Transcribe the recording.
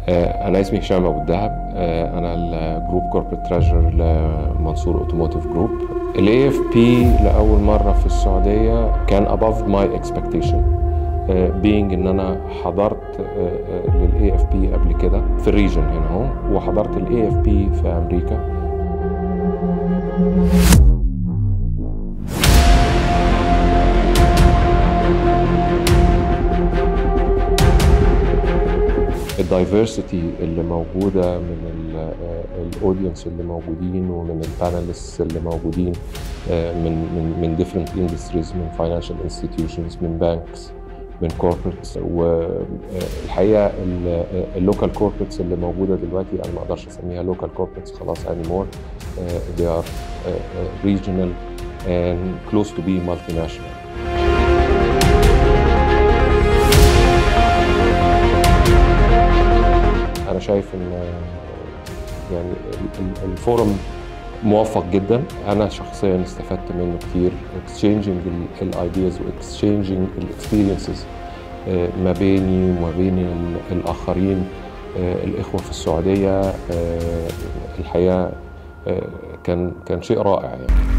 أنا اسمي هشام أبو الدهب أنا الجروب كوربريت تريجر لمنصور أوتوموتيف جروب الاي اف بي لأول مرة في السعودية كان above my expectation being ان انا حضرت للاي اف بي قبل كده في الريجن هنا اهو وحضرت الاي اف بي في امريكا الدايفرسيتي اللي موجوده من الاودينس اللي موجودين ومن البانلستس اللي موجودين من من من ديفرنت اندستريز من فاينانشال انستتيوشنز من بانكس من كوربريتس والحقيقه اللوكال كوربريتس اللي موجوده دلوقتي انا ما اقدرش اسميها لوكال كوربريتس خلاص اني مور they are regional and close to be multinational انا شايف ان يعني الفورم موفق جدا انا شخصيا استفدت منه كتير اكسشينجينج الايدياز واكسشينجينج الاكسبيرينسز ما بيني وما بين الاخرين الاخوه في السعوديه الحقيقه كان كان شيء رائع يعني